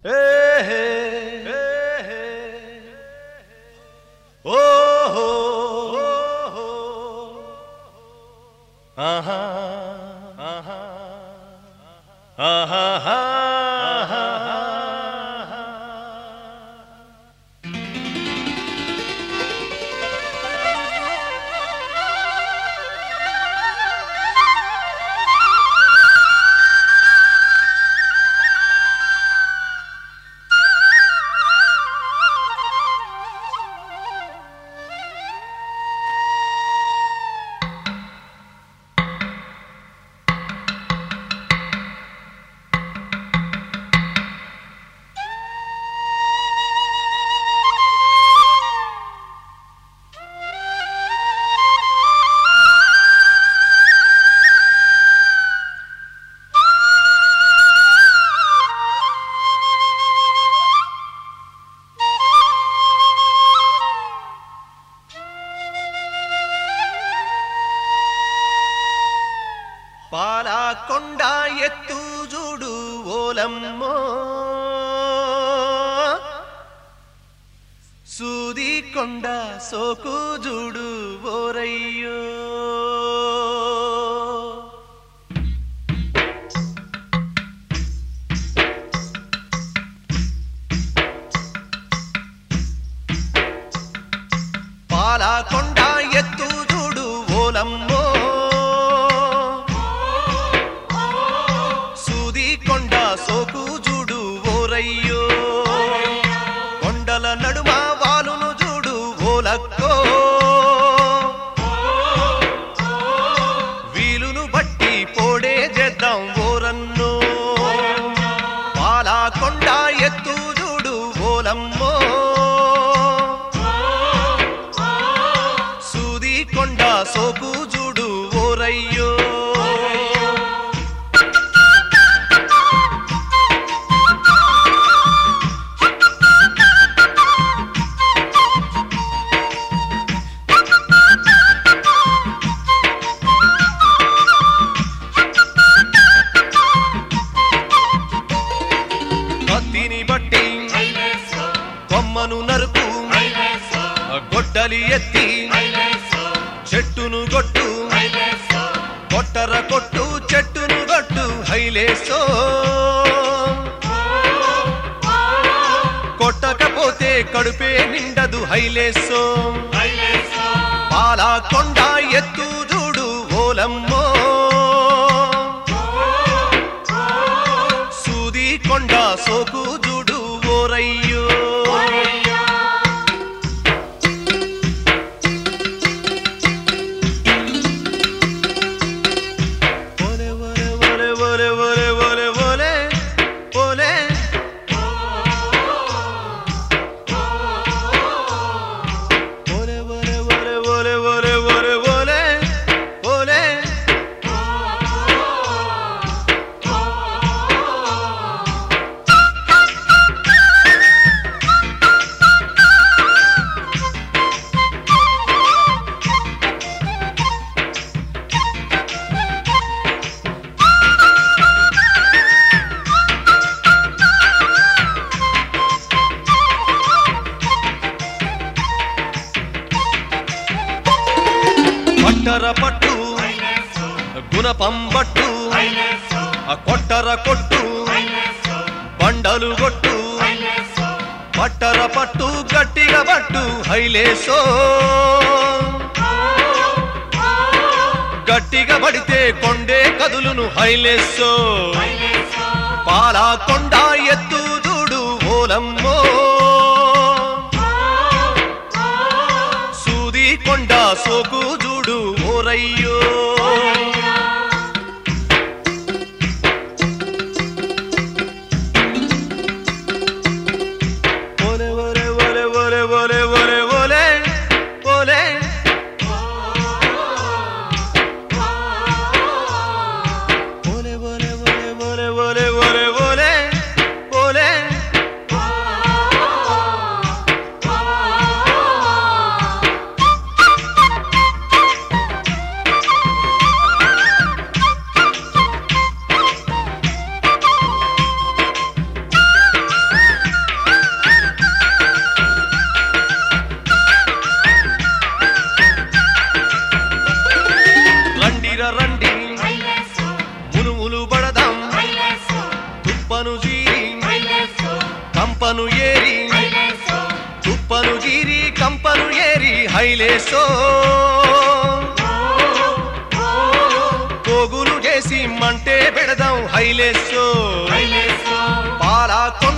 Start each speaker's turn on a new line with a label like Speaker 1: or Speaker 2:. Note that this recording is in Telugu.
Speaker 1: ఆహా ఆహా ఆహా పాలకొండ ఎత్తు చూడు ఓలమ్మో సూది కొండ సోకు చూడు ఓరయ్యో పాలకొండ ఎత్తు చూడు ఓలమ్మో సూది కొండ సోకు చూడు ఓరయ్యో కొండల నడుమ వాలును చూడు ఓలక్కో వీలును బట్టి పోడే చేద్దాం ఓరన్నో పాలకొండ ఎత్తు చూడు ఓలమ్మో సూది కొండ సోకు చూడు ఓరయ్యో కత్తిని బట్టి కొమ్మను నరుకు గొడ్డలి ఎత్తి చెట్టును కొట్టు కొట్టర కొట్టు చెట్టును కొట్టు హైలేసో కొట్టకపోతే కడుపే నిండదు హైలేసో పాలకొండ ఎత్తు చూడు ఓలమ్మో సూది కొండ సోకు చూడు ఓరయ్యో ఓలే ఓలే ఓలే ఓలే ఓలే ఓలే ఓలే ఓలే ఓలే ఓలే ఓలే ఓలే ఓలే ఓలే ఓలే ఓలే పట్టర పట్టు గుణపంబట్టు ఆ కొట్టర కొట్టు బండలు కొట్టు పట్టర పట్టు గట్టిగా పట్టు హైలేసో గట్టిగా పడితే కొండే కదులును హైలేసో పాలకొండ ఎత్తు చూడు ఓలమ్మో సూది కొండ సోకు చూడు ఓరయ్యో ఓలే ఓలే ఓలే ఓలే ఓలే ఓలే ఓలే ఓలే ఓలే ఓలే ఓలే ఓలే ఓలే ఓలే ఓలే తుప్పను జీరి కంపను ఏరి తుప్పను జీరి కంపను ఏరి హైలేసో పోగులు చేసి మంటే పెడదాం హైలేసో పాల కొండ